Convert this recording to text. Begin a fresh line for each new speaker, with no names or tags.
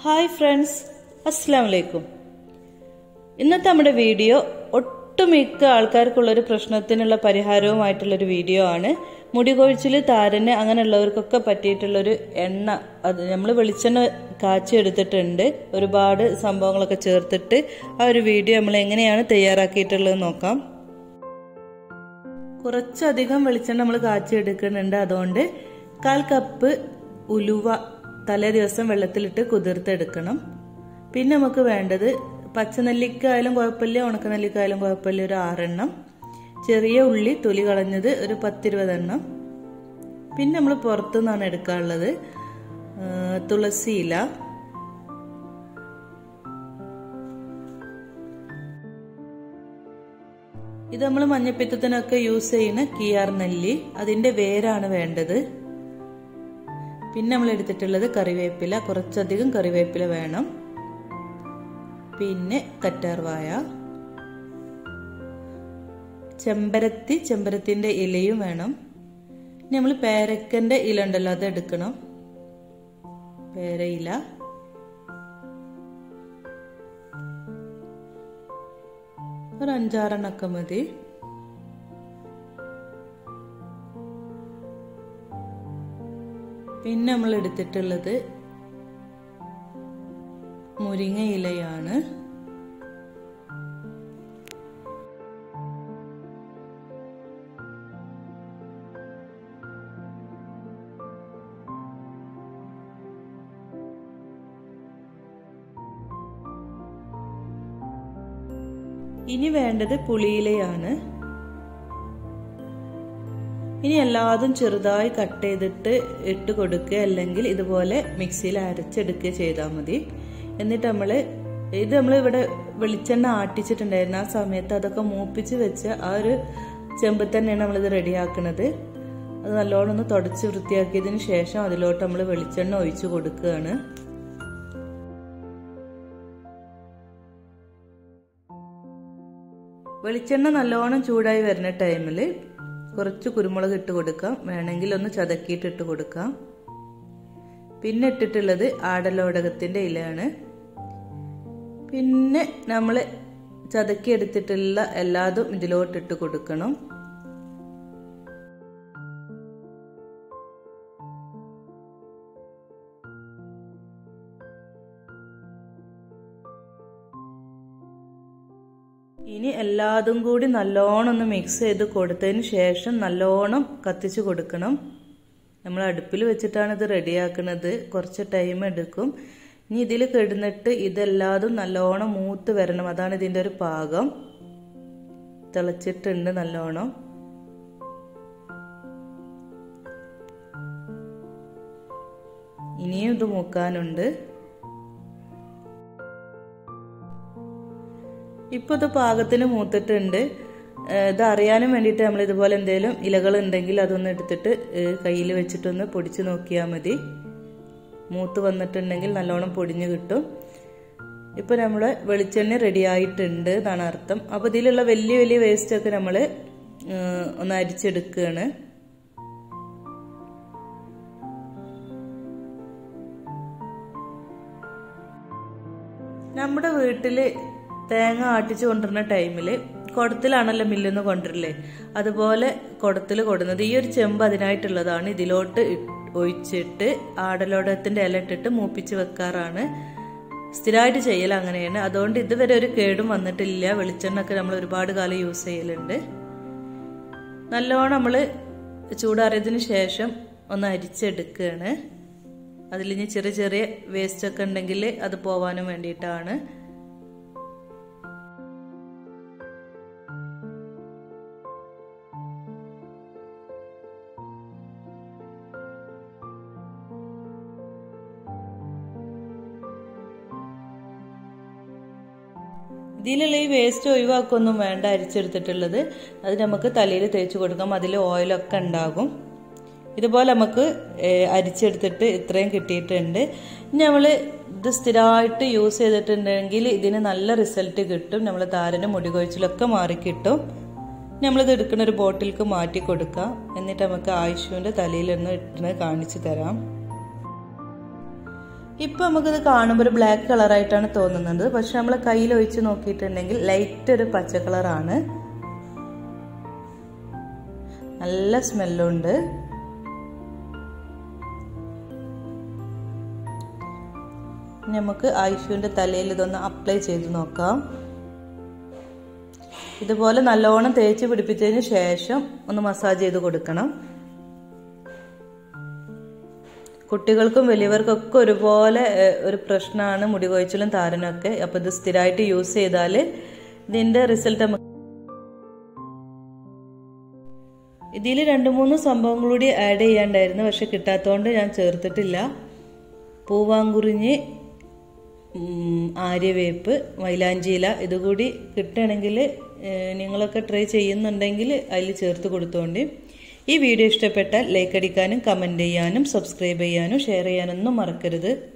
hi friends അസ്സാം വലൈക്കും ഇന്നത്തെ നമ്മുടെ വീഡിയോ ഒട്ടുമിക്ക ആൾക്കാർക്കുള്ളൊരു പ്രശ്നത്തിനുള്ള പരിഹാരവുമായിട്ടുള്ളൊരു വീഡിയോ ആണ് മുടി കൊഴിച്ചിൽ താരന് അങ്ങനെയുള്ളവർക്കൊക്കെ പറ്റിയിട്ടുള്ളൊരു എണ്ണ അത് നമ്മൾ വെളിച്ചെണ്ണ കാച്ചി എടുത്തിട്ടുണ്ട് ഒരുപാട് സംഭവങ്ങളൊക്കെ ചേർത്തിട്ട് ആ ഒരു വീഡിയോ നമ്മൾ എങ്ങനെയാണ് തയ്യാറാക്കിയിട്ടുള്ളത് നോക്കാം കുറച്ചധികം വെളിച്ചെണ്ണ നമ്മൾ കാച്ചി എടുക്കുന്നുണ്ട് അതുകൊണ്ട് കാൽ കപ്പ് ഉലുവ തലേ ദിവസം വെള്ളത്തിലിട്ട് കുതിർത്തെടുക്കണം പിന്നെ നമുക്ക് വേണ്ടത് പച്ചനെല്ലിക്കായാലും കുഴപ്പമില്ല ഉണക്കനെല്ലിക്കായാലും കുഴപ്പമില്ല ഒരു ആറെണ്ണം ചെറിയ ഉള്ളി തൊലി കളഞ്ഞത് ഒരു പത്തിരുപതെണ്ണം പിന്നെ നമ്മൾ പുറത്തുനിന്നാണ് എടുക്കാനുള്ളത് തുളസിയില ഇത് നമ്മൾ മഞ്ഞപ്പിത്തത്തിനൊക്കെ യൂസ് ചെയ്യുന്ന കിയാർ നെല്ലി അതിന്റെ വേരാണ് വേണ്ടത് പിന്നെ നമ്മൾ എടുത്തിട്ടുള്ളത് കറിവേപ്പില കുറച്ചധികം കറിവേപ്പില വേണം പിന്നെ കറ്റാർവായ ചെമ്പരത്തി ചെമ്പരത്തിന്റെ ഇലയും വേണം ഇനി നമ്മൾ പേരക്കന്റെ ഇല ഉണ്ടല്ലോ അത് എടുക്കണം പേരയില ഒരു അഞ്ചാറെണ്ണൊക്കെ മതി പിന്നെ നമ്മൾ എടുത്തിട്ടുള്ളത് മുരിങ്ങ ഇലയാണ് ഇനി വേണ്ടത് പുളിയിലയാണ് ഇനി എല്ലാതും ചെറുതായി കട്ട് ചെയ്തിട്ട് ഇട്ട് കൊടുക്കുക അല്ലെങ്കിൽ ഇതുപോലെ മിക്സിയിൽ അരച്ചെടുക്കുക ചെയ്താൽ മതി എന്നിട്ട് നമ്മൾ ഇത് നമ്മൾ ഇവിടെ വെളിച്ചെണ്ണ ആട്ടിച്ചിട്ടുണ്ടായിരുന്നു ആ സമയത്ത് അതൊക്കെ മൂപ്പിച്ച് വെച്ച് ആ ഒരു ചെമ്പിൽ തന്നെയാണ് നമ്മളിത് റെഡിയാക്കുന്നത് അത് നല്ലോണം ഒന്ന് തുടച്ച് വൃത്തിയാക്കിയതിന് ശേഷം അതിലോട്ട് നമ്മൾ വെളിച്ചെണ്ണ ഒഴിച്ചു കൊടുക്കുകയാണ് വെളിച്ചെണ്ണ നല്ലോണം ചൂടായി വരുന്ന ടൈമിൽ കുറച്ച് കുരുമുളക് ഇട്ട് കൊടുക്കാം വേണമെങ്കിൽ ഒന്ന് ചതക്കിയിട്ട് ഇട്ട് കൊടുക്കാം പിന്നെ ഇട്ടിട്ടുള്ളത് ആടലോടകത്തിന്റെ ഇലയാണ് പിന്നെ നമ്മൾ ചതക്കി എടുത്തിട്ടുള്ള എല്ലാതും ഇതിലോട്ട് ഇട്ട് കൊടുക്കണം ഇനി എല്ലാതും കൂടി നല്ലോണം ഒന്ന് മിക്സ് ചെയ്ത് കൊടുത്തതിന് ശേഷം നല്ലോണം കത്തിച്ച് കൊടുക്കണം നമ്മൾ അടുപ്പിൽ വെച്ചിട്ടാണ് ഇത് റെഡിയാക്കുന്നത് കുറച്ച് ടൈം എടുക്കും ഇനി ഇതിൽ കിടന്നിട്ട് ഇതെല്ലാതും നല്ലോണം മൂത്ത് വരണം അതാണ് ഇതിൻ്റെ ഒരു പാകം തിളച്ചിട്ടുണ്ട് നല്ലോണം ഇനിയും ഇത് മൂക്കാനുണ്ട് ഇപ്പൊ ഇത് പാകത്തിന് മൂത്തിട്ടുണ്ട് ഇത് അറിയാനും വേണ്ടിയിട്ട് നമ്മൾ ഇതുപോലെ എന്തെങ്കിലും ഇലകൾ ഉണ്ടെങ്കിൽ അതൊന്ന് എടുത്തിട്ട് കയ്യിൽ വെച്ചിട്ടൊന്ന് പൊടിച്ച് നോക്കിയാൽ മതി മൂത്ത് വന്നിട്ടുണ്ടെങ്കിൽ നല്ലോണം പൊടിഞ്ഞ് കിട്ടും ഇപ്പൊ നമ്മുടെ വെളിച്ചെണ്ണ റെഡി ആയിട്ടുണ്ട് എന്നാണ് അർത്ഥം അപ്പൊ ഇതിലുള്ള വലിയ വലിയ വേസ്റ്റ് ഒക്കെ നമ്മൾ ഒന്ന് അരിച്ചെടുക്കുകയാണ് നമ്മുടെ വീട്ടില് തേങ്ങ ആട്ടിച്ചു കൊണ്ടുവരുന്ന ടൈമിൽ കുടത്തിലാണല്ലോ മില്ലിന്ന് കൊണ്ടുവരില്ലേ അതുപോലെ കുടത്തിൽ കൊടുന്നത് ഈ ഒരു ചെമ്പ് അതിനായിട്ടുള്ളതാണ് ഇതിലോട്ട് ഒഴിച്ചിട്ട് ആടലോടത്തിന്റെ ഇല ഇട്ടിട്ട് മൂപ്പിച്ച് വെക്കാറാണ് സ്ഥിരമായിട്ട് ചെയ്യൽ അങ്ങനെയാണ് അതുകൊണ്ട് ഇതുവരെ ഒരു കേടും വന്നിട്ടില്ല വെളിച്ചെണ്ണ ഒക്കെ നമ്മൾ ഒരുപാട് കാലം യൂസ് ചെയ്യലുണ്ട് നല്ലോണം നമ്മൾ ചൂടാറിയതിന് ശേഷം ഒന്ന് അരിച്ചെടുക്കുകയാണ് അതിലിനി ചെറിയ ചെറിയ വേസ്റ്റ് ഒക്കെ ഉണ്ടെങ്കിൽ അത് പോവാനും വേണ്ടിയിട്ടാണ് ഇതിലുള്ള ഈ വേസ്റ്റ് ഒഴിവാക്കൊന്നും വേണ്ട അരിച്ചെടുത്തിട്ടുള്ളത് അത് നമുക്ക് തലയിൽ തേച്ച് കൊടുക്കാം അതിൽ ഓയിലൊക്കെ ഉണ്ടാകും ഇതുപോലെ നമുക്ക് അരിച്ചെടുത്തിട്ട് ഇത്രയും കിട്ടിയിട്ടുണ്ട് ഇനി നമ്മൾ ഇത് സ്ഥിരമായിട്ട് യൂസ് ചെയ്തിട്ടുണ്ടെങ്കിൽ ഇതിന് നല്ല റിസൾട്ട് കിട്ടും നമ്മൾ താരനും മുടി കൊഴിച്ചിലൊക്കെ മാറിക്കിട്ടും നമ്മളിത് എടുക്കുന്ന ഒരു ബോട്ടിലേക്ക് മാറ്റി കൊടുക്കാം എന്നിട്ട് നമുക്ക് ആയുഷുവിൻ്റെ തലയിൽ നിന്ന് ഇട്ട് കാണിച്ചു തരാം ഇപ്പം നമുക്കിത് കാണുമ്പോൾ ഒരു ബ്ലാക്ക് കളറായിട്ടാണ് തോന്നുന്നത് പക്ഷെ നമ്മൾ കയ്യിൽ ഒഴിച്ച് നോക്കിയിട്ടുണ്ടെങ്കിൽ ലൈറ്റ് ഒരു പച്ച കളറാണ് നല്ല സ്മെല്ലുണ്ട് നമുക്ക് ആയുഷുവിൻ്റെ തലയിൽ ഇതൊന്ന് അപ്ലൈ ചെയ്ത് നോക്കാം ഇതുപോലെ നല്ലോണം തേച്ച് പിടിപ്പിച്ചതിന് ശേഷം ഒന്ന് മസാജ് ചെയ്ത് കൊടുക്കണം കുട്ടികൾക്കും വലിയവർക്കൊക്കെ ഒരുപോലെ ഒരു പ്രശ്നമാണ് മുടി കൊഴിച്ചിലും താരനും ഒക്കെ അപ്പോൾ ഇത് സ്ഥിരമായിട്ട് യൂസ് ചെയ്താൽ ഇതിൻ്റെ റിസൾട്ട് നമുക്ക് ഇതിൽ രണ്ട് മൂന്ന് സംഭവങ്ങൾ കൂടി ആഡ് ചെയ്യാണ്ടായിരുന്നു പക്ഷെ കിട്ടാത്തതുകൊണ്ട് ഞാൻ ചേർത്തിട്ടില്ല പൂവാങ്കുറിഞ്ഞ് ആര്യവേപ്പ് മൈലാഞ്ചിയില ഇതുകൂടി കിട്ടുകയാണെങ്കിൽ നിങ്ങളൊക്കെ ട്രൈ ചെയ്യുന്നുണ്ടെങ്കിൽ അതിൽ ചേർത്ത് കൊടുത്തോണ്ട് ഈ വീഡിയോ ഇഷ്ടപ്പെട്ടാൽ ലൈക്ക് അടിക്കാനും കമൻറ്റ് ചെയ്യാനും സബ്സ്ക്രൈബ് ചെയ്യാനും ഷെയർ ചെയ്യാനൊന്നും മറക്കരുത്